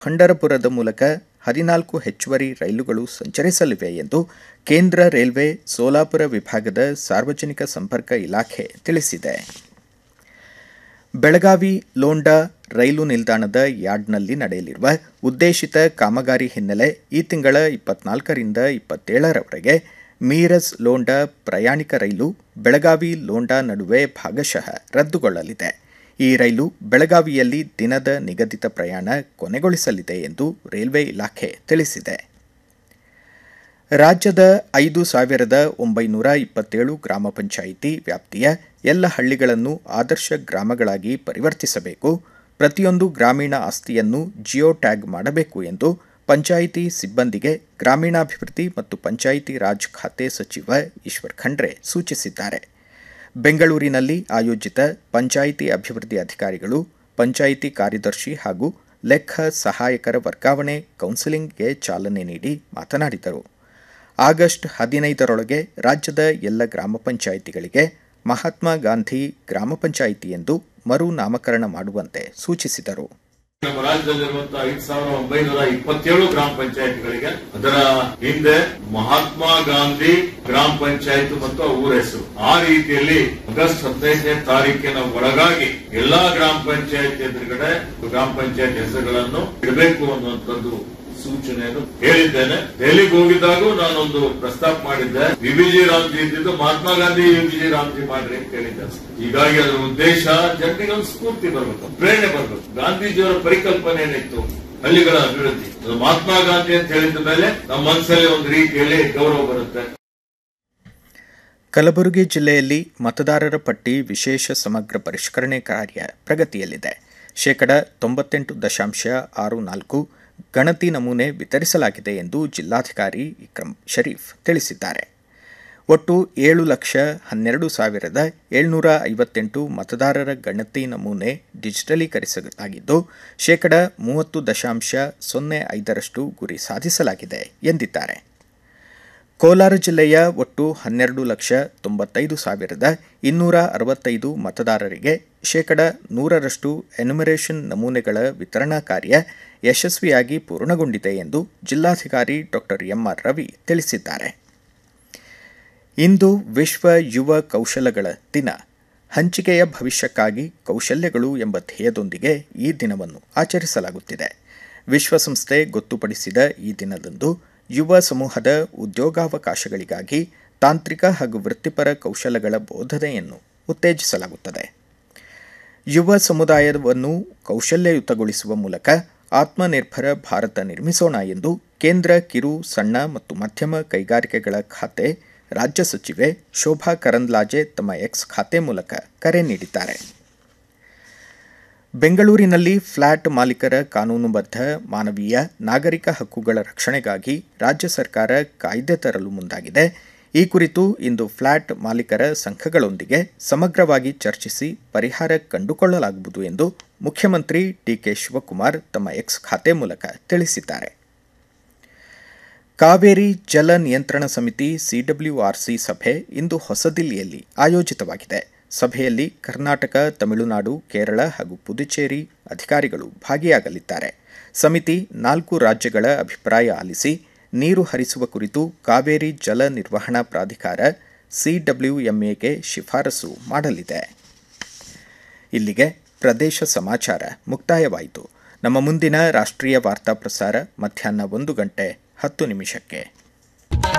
ಪಂಢರಪುರದ ಮೂಲಕ ಹದಿನಾಲ್ಕು ಹೆಚ್ಚುವರಿ ರೈಲುಗಳು ಸಂಚರಿಸಲಿವೆ ಎಂದು ಕೇಂದ್ರ ರೈಲ್ವೆ ಸೋಲಾಪುರ ವಿಭಾಗದ ಸಾರ್ವಜನಿಕ ಸಂಪರ್ಕ ಇಲಾಖೆ ತಿಳಿಸಿದೆ ಬೆಳಗಾವಿ ಲೋಂಡಾ ರೈಲು ನಿಲ್ದಾಣದ ಯಾರ್ಡ್ನಲ್ಲಿ ನಡೆಯಲಿರುವ ಉದ್ದೇಶಿತ ಕಾಮಗಾರಿ ಹಿನ್ನೆಲೆ ಈ ತಿಂಗಳ ಇಪ್ಪತ್ನಾಲ್ಕರಿಂದ ಇಪ್ಪತ್ತೇಳರವರೆಗೆ ಮೀರಜ್ ಲೋಂಡಾ ಪ್ರಯಾಣಿಕ ರೈಲು ಬೆಳಗಾವಿ ಲೋಂಡಾ ನಡುವೆ ಭಾಗಶಃ ರದ್ದುಗೊಳ್ಳಲಿದೆ ಈ ರೈಲು ಬೆಳಗಾವಿಯಲ್ಲಿ ದಿನದ ನಿಗದಿತ ಪ್ರಯಾಣ ಕೊನೆಗೊಳಿಸಲಿದೆ ಎಂದು ರೈಲ್ವೆ ಇಲಾಖೆ ತಿಳಿಸಿದೆ ರಾಜ್ಯದ ಐದು ಸಾವಿರದ ಒಂಬೈನೂರ ಇಪ್ಪತ್ತೇಳು ಗ್ರಾಮ ಪಂಚಾಯಿತಿ ವ್ಯಾಪ್ತಿಯ ಎಲ್ಲ ಹಳ್ಳಿಗಳನ್ನು ಆದರ್ಶ ಗ್ರಾಮಗಳಾಗಿ ಪರಿವರ್ತಿಸಬೇಕು ಪ್ರತಿಯೊಂದು ಗ್ರಾಮೀಣ ಆಸ್ತಿಯನ್ನು ಜಿಯೋ ಟ್ಯಾಗ್ ಮಾಡಬೇಕು ಎಂದು ಪಂಚಾಯಿತಿ ಸಿಬ್ಬಂದಿಗೆ ಗ್ರಾಮೀಣಾಭಿವೃದ್ಧಿ ಮತ್ತು ಪಂಚಾಯಿತಿ ರಾಜ್ ಖಾತೆ ಸಚಿವ ಈಶ್ವರ್ ಖಂಡ್ರೆ ಸೂಚಿಸಿದ್ದಾರೆ ಬೆಂಗಳೂರಿನಲ್ಲಿ ಆಯೋಜಿತ ಪಂಚಾಯಿತಿ ಅಭಿವೃದ್ಧಿ ಅಧಿಕಾರಿಗಳು ಪಂಚಾಯಿತಿ ಕಾರ್ಯದರ್ಶಿ ಹಾಗೂ ಲೆಕ್ಕ ಸಹಾಯಕರ ವರ್ಗಾವಣೆ ಕೌನ್ಸಿಲಿಂಗ್ಗೆ ಚಾಲನೆ ನೀಡಿ ಮಾತನಾಡಿದರು ಆಗಸ್ಟ್ ಹದಿನೈದರೊಳಗೆ ರಾಜ್ಯದ ಎಲ್ಲ ಗ್ರಾಮ ಪಂಚಾಯಿತಿಗಳಿಗೆ ಮಹಾತ್ಮ ಗಾಂಧಿ ಗ್ರಾಮ ಪಂಚಾಯಿತಿ ಎಂದು ಮರು ನಾಮಕರಣ ಮಾಡುವಂತೆ ಸೂಚಿಸಿದರು ನಮ್ಮ ರಾಜ್ಯದಲ್ಲಿರುವಂತಹ ಐದು ಸಾವಿರದ ಒಂಬೈನೂರ ಇಪ್ಪತ್ತೇಳು ಗ್ರಾಮ ಪಂಚಾಯತ್ಗಳಿಗೆ ಅದರ ಹಿಂದೆ ಮಹಾತ್ಮ ಗಾಂಧಿ ಗ್ರಾಮ ಪಂಚಾಯತ್ ಮತ್ತು ಆ ಊರ ಹೆಸರು ಆ ರೀತಿಯಲ್ಲಿ ಆಗಸ್ಟ್ ಹದಿನೈದನೇ ತಾರೀಕಿನ ಒಳಗಾಗಿ ಎಲ್ಲಾ ಗ್ರಾಮ ಪಂಚಾಯತ್ ಎದುರುಗಡೆ ಗ್ರಾಮ ಪಂಚಾಯತ್ ಹೆಸರುಗಳನ್ನು ಇಡಬೇಕು ಅನ್ನುವಂಥದ್ದು ಸೂಚನೆಯನ್ನು ಹೇಳಿದ್ದೇನೆ ದೆಹಲಿಗೆ ಹೋಗಿದ್ದಾಗೂ ನಾನೊಂದು ಪ್ರಸ್ತಾಪ ಮಾಡಿದ್ದೆ ವಿಬಿಜಿ ರಾಮ್ಜಿ ಇದ್ದಿದ್ದು ಮಹಾತ್ಮ ಗಾಂಧಿ ವಿಬಿಜಿ ರಾಮ್ಜಿ ಮಾಡ್ರಿ ಅಂತ ಹೇಳಿದ್ದೆ ಹೀಗಾಗಿ ಅದರ ಉದ್ದೇಶ ಜನರಿಗೆ ಒಂದು ಸ್ಫೂರ್ತಿ ಬರಬೇಕು ಪ್ರೇರಣೆ ಬರಬೇಕು ಗಾಂಧೀಜಿಯವರ ಪರಿಕಲ್ಪನೆ ಏನಿತ್ತು ಹಳ್ಳಿಗಳ ಅಭಿವೃದ್ಧಿ ಅದು ಮಹಾತ್ಮ ಗಾಂಧಿ ಅಂತ ಹೇಳಿದ ಮೇಲೆ ನಮ್ಮ ಮನಸ್ಸಲ್ಲಿ ಒಂದು ರೀತಿಯಲ್ಲಿ ಗೌರವ ಬರುತ್ತೆ ಕಲಬುರಗಿ ಜಿಲ್ಲೆಯಲ್ಲಿ ಮತದಾರರ ಪಟ್ಟಿ ವಿಶೇಷ ಸಮಗ್ರ ಪರಿಷ್ಕರಣೆ ಕಾರ್ಯ ಪ್ರಗತಿಯಲ್ಲಿದೆ ಶೇಕಡ ತೊಂಬತ್ತೆಂಟು ದಶಾಂಶ ಆರು ನಾಲ್ಕು ಗಣತಿ ನಮೂನೆ ವಿತರಿಸಲಾಗಿದೆ ಎಂದು ಜಿಲ್ಲಾಧಿಕಾರಿ ಇಕ್ರಮ್ ಶರೀಫ್ ತಿಳಿಸಿದ್ದಾರೆ ಒಟ್ಟು ಏಳು ಲಕ್ಷ ಹನ್ನೆರಡು ಸಾವಿರದ ಏಳ್ನೂರ ಐವತ್ತೆಂಟು ಮತದಾರರ ಗಣತಿ ನಮೂನೆ ಡಿಜಿಟಲೀಕರಿಸಲಾಗಿದ್ದು ಶೇಕಡ ಮೂವತ್ತು ದಶಾಂಶ ಸೊನ್ನೆ ಐದರಷ್ಟು ಗುರಿ ಸಾಧಿಸಲಾಗಿದೆ ಎಂದಿದ್ದಾರೆ ಕೋಲಾರ ಜಿಲ್ಲೆಯ ಒಟ್ಟು ಹನ್ನೆರಡು ಲಕ್ಷ ತೊಂಬತ್ತೈದು ಸಾವಿರದ ಇನ್ನೂರ ಅರವತ್ತೈದು ಮತದಾರರಿಗೆ ಶೇಕಡ ನೂರರಷ್ಟು ಎನ್ಯುಮರೇಷನ್ ನಮೂನೆಗಳ ವಿತರಣಾ ಕಾರ್ಯ ಯಶಸ್ವಿಯಾಗಿ ಪೂರ್ಣಗೊಂಡಿದೆ ಎಂದು ಜಿಲ್ಲಾಧಿಕಾರಿ ಡಾಕ್ಟರ್ ಎಂಆರ್ ರವಿ ತಿಳಿಸಿದ್ದಾರೆ ಇಂದು ವಿಶ್ವ ಯುವ ಕೌಶಲಗಳ ದಿನ ಹಂಚಿಕೆಯ ಭವಿಷ್ಯಕ್ಕಾಗಿ ಕೌಶಲ್ಯಗಳು ಎಂಬ ಧ್ಯೇಯದೊಂದಿಗೆ ಈ ದಿನವನ್ನು ಆಚರಿಸಲಾಗುತ್ತಿದೆ ವಿಶ್ವಸಂಸ್ಥೆ ಗೊತ್ತುಪಡಿಸಿದ ಈ ದಿನದಂದು ಯುವ ಸಮೂಹದ ಉದ್ಯೋಗಾವಕಾಶಗಳಿಗಾಗಿ ತಾಂತ್ರಿಕ ಹಾಗೂ ವೃತ್ತಿಪರ ಕೌಶಲಗಳ ಬೋಧನೆಯನ್ನು ಉತ್ತೇಜಿಸಲಾಗುತ್ತದೆ ಯುವ ಸಮುದಾಯವನ್ನು ಕೌಶಲ್ಯಯುತಗೊಳಿಸುವ ಮೂಲಕ ಆತ್ಮನಿರ್ಭರ ಭಾರತ ನಿರ್ಮಿಸೋಣ ಎಂದು ಕೇಂದ್ರ ಕಿರು ಸಣ್ಣ ಮತ್ತು ಮಧ್ಯಮ ಕೈಗಾರಿಕೆಗಳ ಖಾತೆ ರಾಜ್ಯ ಸಚಿವೆ ಶೋಭಾ ಕರಂದ್ಲಾಜೆ ತಮ್ಮ ಎಕ್ಸ್ ಖಾತೆ ಮೂಲಕ ಕರೆ ನೀಡಿದ್ದಾರೆ ಬೆಂಗಳೂರಿನಲ್ಲಿ ಫ್ಲಾಟ್ ಮಾಲೀಕರ ಕಾನೂನುಬದ್ಧ ಮಾನವೀಯ ನಾಗರಿಕ ಹಕ್ಕುಗಳ ರಕ್ಷಣೆಗಾಗಿ ರಾಜ್ಯ ಸರ್ಕಾರ ಕಾಯ್ದೆ ತರಲು ಮುಂದಾಗಿದೆ ಈ ಕುರಿತು ಇಂದು ಫ್ಲಾಟ್ ಮಾಲೀಕರ ಸಂಘಗಳೊಂದಿಗೆ ಸಮಗ್ರವಾಗಿ ಚರ್ಚಿಸಿ ಪರಿಹಾರ ಕಂಡುಕೊಳ್ಳಲಾಗುವುದು ಎಂದು ಮುಖ್ಯಮಂತ್ರಿ ಡಿಕೆ ಶಿವಕುಮಾರ್ ತಮ್ಮ ಎಕ್ಸ್ ಖಾತೆ ಮೂಲಕ ತಿಳಿಸಿದ್ದಾರೆ ಕಾವೇರಿ ಜಲ ನಿಯಂತ್ರಣ ಸಮಿತಿ ಸಿಡಬ್ಲ್ಯೂಆರ್ಸಿ ಸಭೆ ಇಂದು ಹೊಸದಿಲ್ಲಿಯಲ್ಲಿ ಆಯೋಜಿತವಾಗಿದೆ ಸಭೆಯಲ್ಲಿ ಕರ್ನಾಟಕ ತಮಿಳುನಾಡು ಕೇರಳ ಹಾಗೂ ಪುದುಚೇರಿ ಅಧಿಕಾರಿಗಳು ಭಾಗಿಯಾಗಲಿದ್ದಾರೆ ಸಮಿತಿ ನಾಲ್ಕು ರಾಜ್ಯಗಳ ಅಭಿಪ್ರಾಯ ಆಲಿಸಿ ನೀರು ಹರಿಸುವ ಕುರಿತು ಕಾವೇರಿ ಜಲ ನಿರ್ವಹಣಾ ಪ್ರಾಧಿಕಾರ ಸಿಡಬ್ಲ್ಯೂಎಂಎಗೆ ಶಿಫಾರಸು ಮಾಡಲಿದೆ ಇಲ್ಲಿಗೆ ಪ್ರದೇಶ ಸಮಾಚಾರ ಮುಕ್ತಾಯವಾಯಿತು ನಮ್ಮ ಮುಂದಿನ ರಾಷ್ಟ್ರೀಯ ವಾರ್ತಾ ಪ್ರಸಾರ ಮಧ್ಯಾಹ್ನ ಒಂದು ಗಂಟೆ ಹತ್ತು ನಿಮಿಷಕ್ಕೆ